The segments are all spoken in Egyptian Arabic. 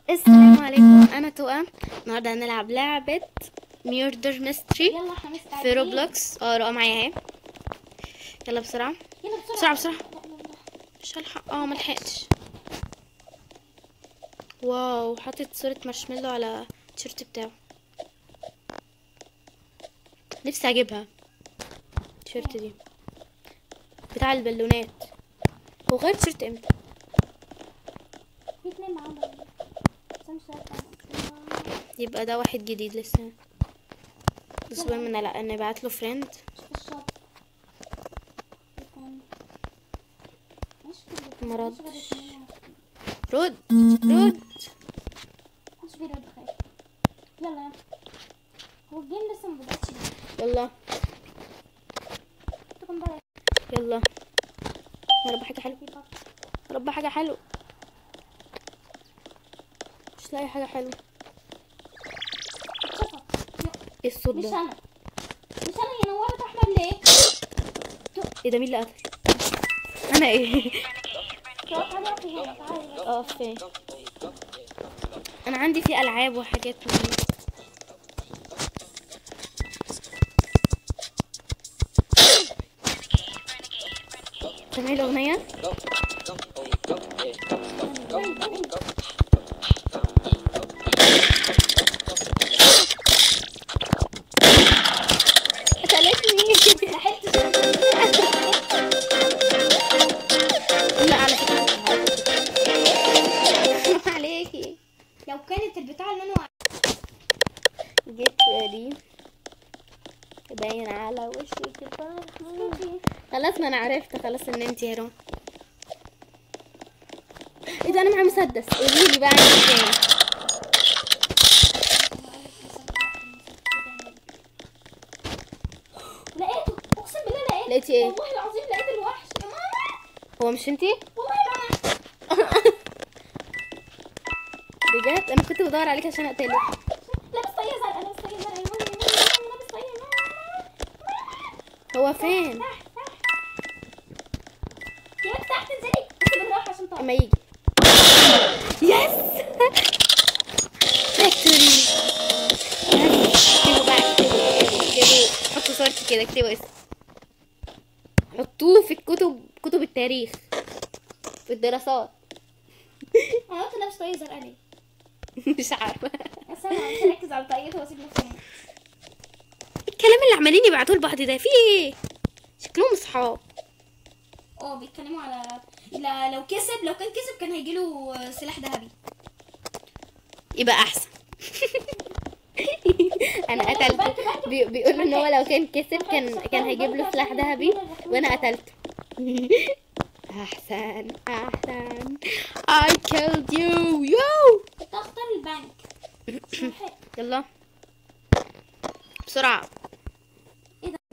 السلام عليكم انا توأم النهارده هنلعب لعبة ميردر ميستري يلا احنا مستعدين في روبلوكس اه رؤى معايا اهي يلا بسرعة يلا بسرعة بسرعة بسرعة لا، لا، لا. مش هلحق اه ملحقتش واو حاطط صورة مارشميلو على التيشيرت بتاعه نفسي اجيبها التيشيرت دي بتاع البالونات هو غير تيشيرت امتى في اتنين معانا بس أنا مش عارفة. يبقى ده واحد جديد لسه بس المهم ان لا نبعت له فريند مش في الشط يكون- مش في ال- ما مش ردش. غير اتنين. رد رد مش بيرد خير يلا يلا هو الجيم لسه ما بدأتش ليه؟ يلا تكون بدأت يلا يا رب حاجة حلوة في فترة يا رب حاجة حلوة مش لاقي حاجة حلوة اتشفط ايه الصوت مش ده انا مش انا يا نورت احمد ليه؟ ايه ده مين اللي قتل انا ايه تعال تعالى في هنا تعالى اه فين انا عندي في العاب وحاجات مهمة. سامعين الاغنية قتلتني لحقت لا على فكرة حرام عليكي لو كانت البتاع اللي انا جيت ريدي باين على وشك الفرحة خلاص ما انا عرفت خلاص ان انت هيرو ايه ده انا معايا مسدس قولي لي بقى عندي تاني لقيته اقسم بالله لقيته لقيتي ايه؟ والله العظيم لقيت الوحش يا ماما هو مش انتي والله ما بجد انا كنت بدور عليك عشان اقتلك لابس طاقية زرقاء لابس طاقية زرقاء يا ماما يا ماما يا ماما لابس طاقية يا ماما هو فين تحت تحت يا بنت تحت انزلي بس بالراحة عشان طاقية اما يجي يس فاكتوري اكتبوا بقى اكتبوا اكتبوا حطوا صورتي كده اكتبوا اسم حطوه في الكتب كتب التاريخ في الدراسات انا قلت لابس طاقية زرقاء ليه؟ مش عارفه بس انا مش هركز على طاقيته واسيب نفسي الكلام اللي عمالين يبعتوه لبعض ده في ايه شكلهم اصحاب اه بيتكلموا على لا لو كسب لو كان كسب كان هيجيله سلاح ذهبي يبقى احسن انا قتلته بي بيقول ان هو لو كان كسب كان كان هيجيب له سلاح ذهبي وانا قتلته احسن احسن I killed you yo كنت اختار البنك مش هلحق. يلا بسرعة ايه ده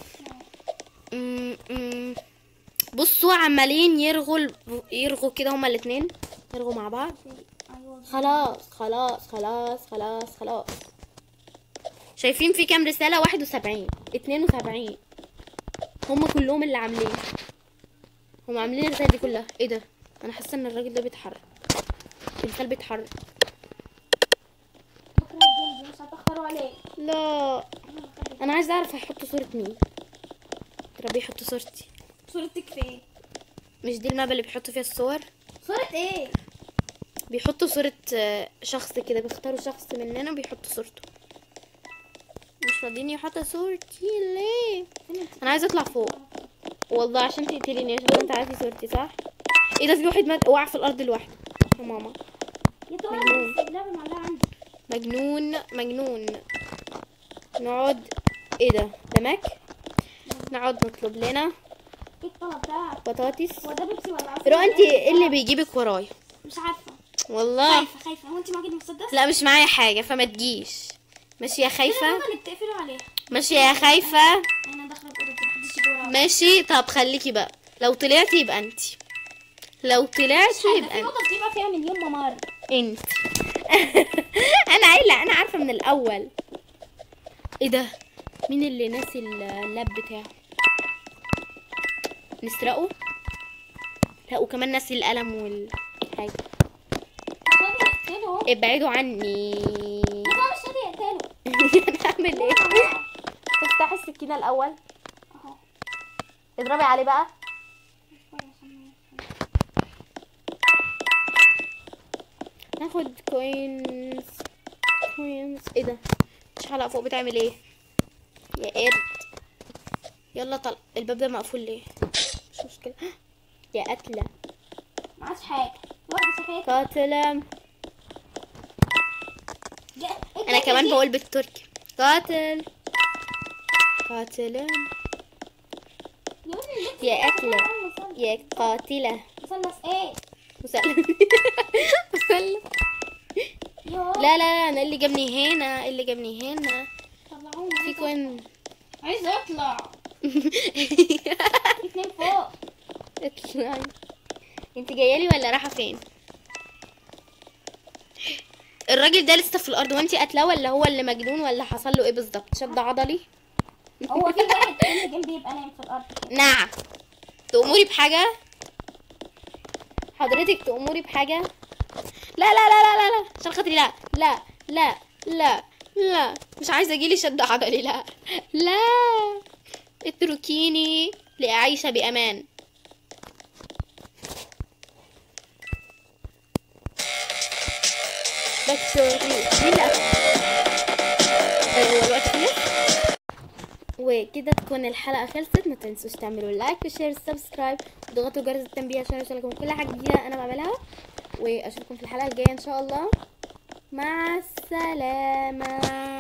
م- م. بصوا عمالين يرغوا ال- يرغوا كده هما الاتنين يرغوا مع بعض ايوه خلاص خلاص خلاص خلاص خلاص شايفين في كام رسالة واحد وسبعين اتنين وسبعين هما كلهم اللي عاملين هما عاملين الرسالة دي كلها ايه ده انا حاسة ان الراجل ده بيتحرك التمثال بيتحرك بكره الجيم دي مش هتاخروا عليه لا انا عايزة اعرف هيحطوا صورة مين ترى بيحطوا صورتي صورتك فين مش دي المابا اللي بيحطوا فيها الصور صورة ايه بيحطوا صورة آه، شخص كده بيختاروا شخص مننا بيحطوا صورته مش راضيين يحطوا صورتي ليه انا عايزه اطلع فوق والله عشان تقتليني يا شباب انت عارفه صورتي صح ايه ده في واحد مات وقع في الارض لوحده يا ماما يا ترى مجنون. بس اللعبة معلقة عندي مجنون مجنون نقعد ايه ده ده ماك نقعد نطلب لنا ايه الطلب ده بطاطس هو ده بيبسي ولا عصير رو انت ايه اللي بيجيبك ورايا مش عارفة والله خايفة خايفة هو انت معاكي مسدس لا مش معايا حاجه فما تجيش ماشي يا ايه خايفه الأوضة اللي بتقفلوا عليها ماشي يا خايفه انا داخلة الأوضة دي محدش يجي ورايا ماشي طب خليكي بقى لو طلعتي يبقى انت لو طلعتي حاجة يبقى في انت أوضة بتبقى فيها مليون ممر انت انا قايله انا عارفه من الاول ايه ده مين اللي ناسي اللاب بتاعه نسرقه لا وكمان ناسي القلم والحاجه عشان نقتلهم ابعدوا عني بس هو مش راضي يقتله هنعمل ايه افتحي السكينه الاول اهو اضربي عليه بقى شوية عشان ما يفهم. ناخد كوينز كوينز ايه ده مش حلقة فوق بتعمل ايه يا قرد يلا طلع الباب ده مقفول ليه مش مشكلة يا قتلة ما عادش حاجة واحدة شافت قاتلة جا- انا كمان بقول بالتركي قاتل قاتلة يقول لي اللبس يا ده قتلة مثلث. يا قاتلة مثلث ايه مسلم مسلم يو لا لا لا انا اللي جابني هنا إيه اللي جابني هنا طلعوني في عايزة كوين عايز اطلع اتنين فوق اطلعي انت جايه لي ولا رايحه فين الراجل ده لسه في الارض وانت قاتلاه ولا هو اللي مجنون ولا حصل له ايه بالظبط شد عضلي هو في واحد كل جنبي بيبقى نايم في الارض نعم تأمري بحاجه حضرتك تأمري بحاجه لا لا لا لا لا لا عشان خاطري لا لا لا لا لا مش عايزه اجيلي شد عضلي لا لا اتركيني لأعيش بأمان دكتور مين اللي قفل؟ هو الوقت خلص وكده تكون الحلقة خلصت ما تنسوش تعملوا لايك وشير وسبسكرايب وتضغطوا جرس التنبيه عشان يوصلكم كل حاجة جديدة أنا بعملها وأشوفكم في الحلقة الجاية إن شاء الله مع السلامة